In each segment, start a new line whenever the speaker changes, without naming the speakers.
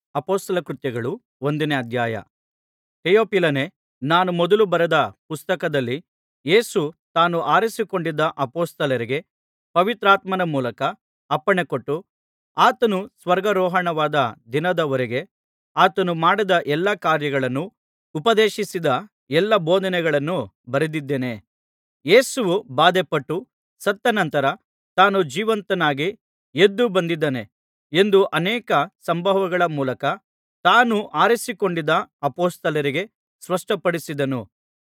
ಅಪೊಸ್ತಲ ಕೃತ್ಯಗಳು ಒಂದನೇ ಅಧ್ಯಾಯ ಥೆಯೋಫಿಲನೇ ನಾನು ಮೊದಲು ಬರೆದ ಪುಸ್ತಕದಲ್ಲಿ ಯೇಸು ತಾನು ಆರಿಸಿಕೊಂಡಿದ್ದ ಅಪೊಸ್ತಲರಿಗೆ ಪವಿತ್ರಾತ್ಮನ ಮೂಲಕ ಅಪ್ಪಣೆಕೊಟ್ಟು ಆತನು ಸ್ವರ್ಗಾರೋಹಣವಾದ ದಿನದವರೆಗೆ ಆತನು ಮಾಡಿದ ಎಲ್ಲಾ ಕಾರ್ಯಗಳನ್ನೂ ಉಪದೇಶಿಸಿದ ಎಲ್ಲಾ ಬೋಧನೆಗಳನ್ನೂ ಬರೆದಿದ್ದೇನೆ ಯೇಸುವು ಬಾಧೆಪಟ್ಟು ಸತ್ತ ನಂತರ ತಾನು ಜೀವಂತನಾಗಿ ಎದ್ದು ಬಂದಿದ್ದಾನೆ ಎಂದು ಅನೇಕ ಸಂಭವಗಳ ಮೂಲಕ ತಾನು ಆರಿಸಿಕೊಂಡಿದ್ದ ಅಪೊಸ್ತಲರಿಗೆ ಸ್ಪಷ್ಟಪಡಿಸಿದನು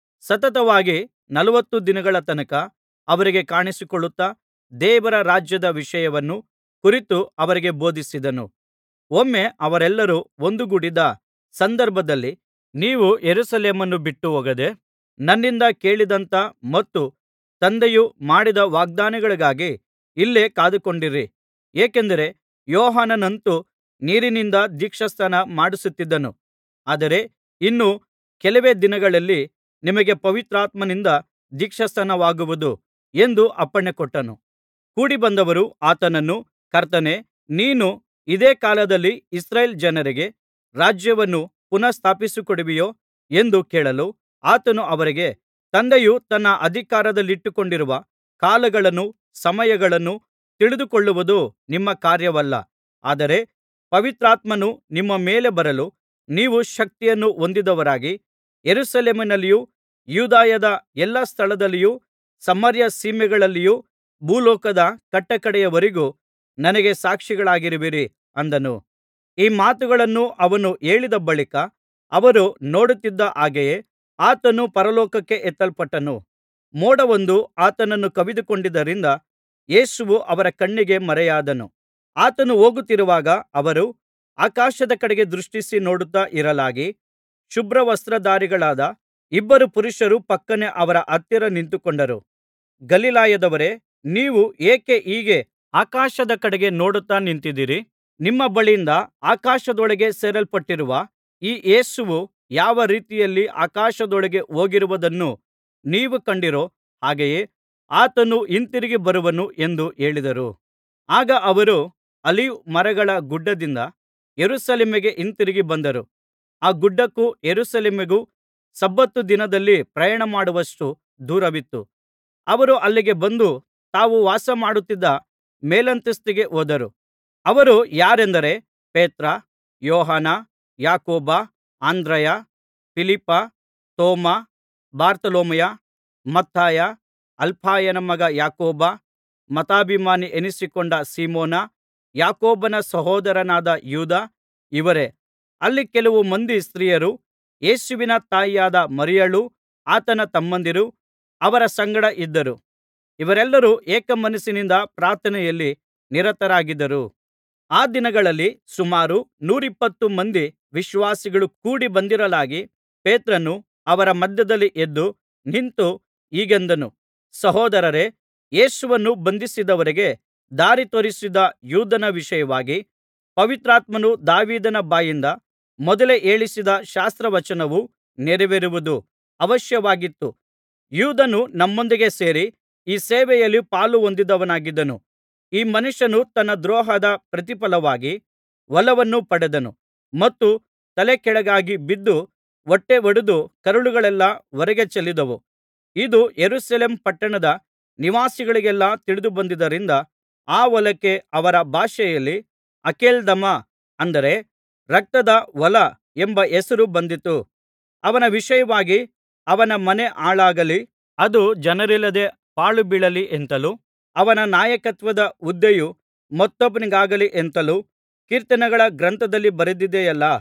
ಸತತವಾಗಿ ನಲವತ್ತು ದಿನಗಳ ತನಕ ಅವರಿಗೆ ಕಾಣಿಸಿಕೊಳ್ಳುತ್ತಾ ದೇವರ ರಾಜ್ಯದ ವಿಷಯವನ್ನು ಕುರಿತು ಅವರಿಗೆ ಬೋಧಿಸಿದನು ಒಮ್ಮೆ ಅವರೆಲ್ಲರೂ ಒಂದುಗೂಡಿದ ಸಂದರ್ಭದಲ್ಲಿ ನೀವು ಯೆರೂಸಲೇಮನ್ನು ಬಿಟ್ಟುಹೋಗದೆ ನನ್ನಿಂದ ಕೇಳಿದಂಥ ಮತ್ತು ತಂದೆಯು ಮಾಡಿದ ವಾಗ್ದಾನಗಳಿಗಾಗಿ ಇಲ್ಲೇ ಕಾದುಕೊಂಡಿರಿ ಏಕೆಂದರೆ ಯೋಹಾನನಂತೂ ನೀರಿನಿಂದ ದೀಕ್ಷಾಸ್ನಾನ ಮಾಡಿಸುತ್ತಿದ್ದನು ಆದರೆ ಇನ್ನು ಕೆಲವೇ ದಿನಗಳಲ್ಲಿ ನಿಮಗೆ ಪವಿತ್ರಾತ್ಮನಿಂದ ದೀಕ್ಷಾಸ್ನಾನವಾಗುವುದು ಎಂದು ಅಪ್ಪಣೆಕೊಟ್ಟನು ಕೂಡಿಬಂದವರು ಆತನನ್ನು ಕರ್ತನೇ ನೀನು ಇದೇ ಕಾಲದಲ್ಲಿ ಇಸ್ರಾಯೇಲ್ ಜನರಿಗೆ ರಾಜ್ಯವನ್ನು ಪುನಃ ಸ್ಥಾಪಿಸಿಕೊಡುವಿಯೋ ಎಂದು ಕೇಳಲು ಆತನು ಅವರಿಗೆ ತಂದೆಯು ತನ್ನ ಅಧಿಕಾರದಲ್ಲಿಟ್ಟುಕೊಂಡಿರುವ ಕಾಲಗಳನ್ನೂ ಸಮಯಗಳನ್ನೂ ತಿಳಿದುಕೊಳ್ಳುವುದು ನಿಮ್ಮ ಕಾರ್ಯವಲ್ಲ ಆದರೆ ಪವಿತ್ರಾತ್ಮನು ನಿಮ್ಮ ಮೇಲೆ ಬರಲು ನೀವು ಶಕ್ತಿಯನ್ನು ಹೊಂದಿದವರಾಗಿ ಯೆರೂಸಲೇಮಿನಲ್ಲಿಯೂ ಯೂದಾಯದ ಎಲ್ಲಾ ಸ್ಥಳದಲ್ಲಿಯೂ ಸಮಾರ್ಯ ಸೀಮೆಗಳಲ್ಲಿಯೂ ಭೂಲೋಕದ ಕಟ್ಟಕಡೆಯವರೆಗೂ ನನಗೆ ಸಾಕ್ಷಿಗಳಾಗಿರುವಿರಿ ಅಂದನು ಈ ಮಾತುಗಳನ್ನು ಅವನು ಹೇಳಿದ ಬಳಿಕ ಅವರು ನೋಡುತ್ತಿದ್ದ ಹಾಗೆಯೇ ಆತನು ಪರಲೋಕಕ್ಕೆ ಎತ್ತಲ್ಪಟ್ಟನು ಮೋಡವೊಂದು ಆತನನ್ನು ಕವಿದುಕೊಂಡಿದ್ದರಿಂದ ಯೇಸುವು ಅವರ ಕಣ್ಣಿಗೆ ಮರೆಯಾದನು ಆತನು ಹೋಗುತ್ತಿರುವಾಗ ಅವರು ಆಕಾಶದ ಕಡೆಗೆ ದೃಷ್ಟಿಸಿ ನೋಡುತ್ತಾ ಇರಲಾಗಿ ಶುಭ್ರವಸ್ತ್ರಧಾರಿಗಳಾದ ಇಬ್ಬರು ಪುರುಷರು ಫಕ್ಕನೆ ಅವರ ಹತ್ತಿರ ನಿಂತುಕೊಂಡರು ಗಲಿಲಾಯದವರೇ ನೀವು ಏಕೆ ಹೀಗೆ ಆಕಾಶದ ಕಡೆಗೆ ನೋಡುತ್ತಾ ನಿಂತಿದ್ದೀರಿ ನಿಮ್ಮ ಬಳಿಯಿಂದ ಆಕಾಶದೊಳಗೆ ಸೇರಲ್ಪಟ್ಟಿರುವ ಈ ಯೇಸುವು ಯಾವ ರೀತಿಯಲ್ಲಿ ಆಕಾಶದೊಳಗೆ ಹೋಗಿರುವುದನ್ನು ನೀವು ಕಂಡಿರೋ ಹಾಗೆಯೇ ಆತನು ಹಿಂತಿರುಗಿ ಬರುವನು ಎಂದು ಹೇಳಿದರು ಆಗ ಅವರು ಆಲಿವ್ ಮರಗಳ ಗುಡ್ಡದಿಂದ ಯೆರೂಸಲೇಮಿಗೆ ಹಿಂತಿರುಗಿ ಬಂದರು ಆ ಗುಡ್ಡಕ್ಕೂ ಯೆರೂಸಲೇಮಿಗೂ ಸಬ್ಬತ್ ದಿನದಲ್ಲಿ ಪ್ರಯಾಣಮಾಡುವಷ್ಟು ದೂರವಿತ್ತು ಅವರು ಅಲ್ಲಿಗೆ ಬಂದು ತಾವು ವಾಸಮಾಡುತ್ತಿದ್ದ ಮೇಲಂತಸ್ತಿಗೆ ಹೋದರು ಅವರು ಯಾರೆಂದರೆ ಪೇತ್ರ ಯೋಹಾನ ಯಾಕೋಬ ಅಂದ್ರೆಯ ಫಿಲಿಪ್ಪ ತೋಮ ಬಾರ್ತೊಲೊಮಾಯ ಮತ್ತಾಯ ಅಲ್ಫಾಯನ ಮಗ ಯಾಕೋಬ ಮತಾಭಿಮಾನಿ ಎನಿಸಿಕೊಂಡ ಸೀಮೋನ ಯಾಕೋಬನ ಸಹೋದರನಾದ ಯೂದ ಇವರೇ ಅಲ್ಲಿ ಕೆಲವು ಮಂದಿ ಸ್ತ್ರೀಯರು ಯೇಸುವಿನ ತಾಯಿಯಾದ ಮರಿಯಳೂ ಆತನ ತಮ್ಮಂದಿರೂ ಅವರ ಸಂಗಡ ಇದ್ದರು ಇವರೆಲ್ಲರೂ ಏಕಮನಸ್ಸಿನಿಂದ ಪ್ರಾರ್ಥನೆಯಲ್ಲಿ ನಿರತರಾಗಿದ್ದರು ಆ ದಿನಗಳಲ್ಲಿ ಸುಮಾರು ನೂರಿಪ್ಪತ್ತು ಮಂದಿ ವಿಶ್ವಾಸಿಗಳು ಕೂಡಿ ಬಂದಿರಲಾಗಿ ಪೇತ್ರನು ಅವರ ಮಧ್ಯದಲ್ಲಿ ಎದ್ದು ನಿಂತು ಹೀಗೆಂದನು ಸಹೋದರರೇ ಯೇಸುವನ್ನು ಬಂಧಿಸಿದವರಿಗೆ ದಾರಿ ತೋರಿಸಿದ ಯೂದನ ವಿಷಯವಾಗಿ ಪವಿತ್ರಾತ್ಮನು ದಾವೀದನ ಬಾಯಿಂದ ಮೊದಲೇ ಹೇಳಿಸಿದ ಶಾಸ್ತ್ರವಚನವು ನೆರವೇರುವುದು ಅವಶ್ಯವಾಗಿತ್ತು ಯೂದನು ನಮ್ಮೊಂದಿಗೆ ಸೇರಿ ಈ ಸೇವೆಯಲ್ಲಿ ಪಾಲು ಹೊಂದಿದವನಾಗಿದ್ದನು ಈ ಮನುಷ್ಯನು ತನ್ನ ದ್ರೋಹದ ಪ್ರತಿಫಲವಾಗಿ ಹೊಲವನ್ನು ಪಡೆದನು ಮತ್ತು ತಲೆಕೆಳಗಾಗಿ ಬಿದ್ದು ಹೊಟ್ಟೆ ಒಡೆದು ಕರುಳುಗಳೆಲ್ಲಾ ಹೊರಗೆ ಚೆಲ್ಲಿದವು ಇದು ಯೆರೂಸಲೇಮ್ ಪಟ್ಟಣದ ನಿವಾಸಿಗಳಿಗೆಲ್ಲಾ ತಿಳಿದುಬಂದಿದ್ದರಿಂದ ಆ ಹೊಲಕ್ಕೆ ಅವರ ಭಾಷೆಯಲ್ಲಿ ಅಕೆಲ್ದಮ ಅಂದರೆ ರಕ್ತದ ಹೊಲ ಎಂಬ ಹೆಸರು ಬಂದಿತು ಅವನ ವಿಷಯವಾಗಿ ಅವನ ಮನೆ ಹಾಳಾಗಲಿ ಅದು ಜನರಿಲ್ಲದೆ ಪಾಳುಬೀಳಲಿ ಎಂತಲೂ ಅವನ ನಾಯಕತ್ವದ ಹುದ್ದೆಯು ಮತ್ತೊಬ್ಬನಿಗಾಗಲಿ ಎಂತಲೂ ಕೀರ್ತನೆಗಳ ಗ್ರಂಥದಲ್ಲಿ ಬರೆದಿದೆಯಲ್ಲಾ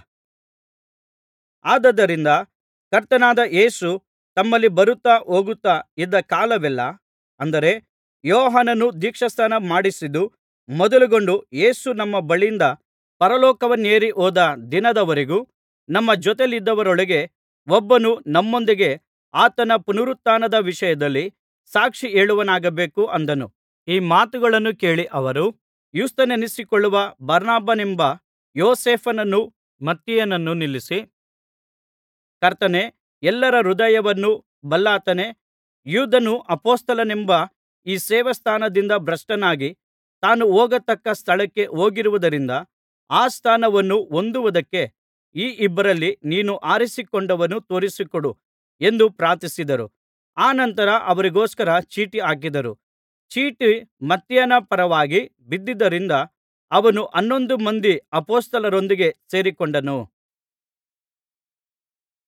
ಆದುದರಿಂದ ಕರ್ತನಾದ ಯೇಸು ತಮ್ಮಲ್ಲಿ ಬರುತ್ತಾ ಹೋಗುತ್ತಾ ಇದ್ದ ಕಾಲವೆಲ್ಲಾ ಅಂದರೆ ಯೋಹಾನನು ದೀಕ್ಷಾಸ್ನಾನ ಮಾಡಿಸಿದ್ದು ಮೊದಲುಗೊಂಡು ಯೇಸು ನಮ್ಮ ಬಳಿಯಿಂದ ಪರಲೋಕವನ್ನೇರಿ ಹೋದ ದಿನದವರೆಗೂ ನಮ್ಮ ಜೊತೆಯಲ್ಲಿದ್ದವರೊಳಗೆ ಒಬ್ಬನು ನಮ್ಮೊಂದಿಗೆ ಆತನ ಪುನರುತ್ಥಾನದ ವಿಷಯದಲ್ಲಿ ಸಾಕ್ಷಿ ಹೇಳುವವನಾಗಬೇಕು ಅಂದನು ಈ ಮಾತುಗಳನ್ನು ಕೇಳಿ ಅವರು ಯುಸ್ತನೆನಿಸಿಕೊಳ್ಳುವ ಬಾರ್ನಬನೆಂಬ ಯೋಸೇಫನನ್ನೂ ಮತ್ತಿಯನನ್ನೂ ನಿಲ್ಲಿಸಿ ಕರ್ತನೇ ಎಲ್ಲರ ಹೃದಯವನ್ನು ಬಲ್ಲಾತನೇ ಯೂದನು ಅಪೊಸ್ತಲನೆಂಬ ಈ ಸೇವಾಸ್ಥಾನದಿಂದ ಭ್ರಷ್ಟನಾಗಿ ತಾನು ಹೋಗತಕ್ಕ ಸ್ಥಳಕ್ಕೆ ಹೋಗಿರುವುದರಿಂದ ಆ ಸ್ಥಾನವನ್ನು ಹೊಂದುವುದಕ್ಕೆ ಈ ಇಬ್ಬರಲ್ಲಿ ನೀನು ಆರಿಸಿಕೊಂಡವನನ್ನು ತೋರಿಸಿಕೊಡು ಎಂದು ಪ್ರಾರ್ಥಿಸಿದರು ಅನಂತರ ಅವರಿಗೋಸ್ಕರ ಚೀಟು ಹಾಕಿದರು ಚೀಟು ಮತ್ತಾಯನ ಪರವಾಗಿ ಬಿದ್ದುದರಿಂದ ಅವನು ಹನ್ನೊಂದು ಮಂದಿ ಅಪೊಸ್ತಲರೊಂದಿಗೆ ಸೇರಿಕೊಂಡನು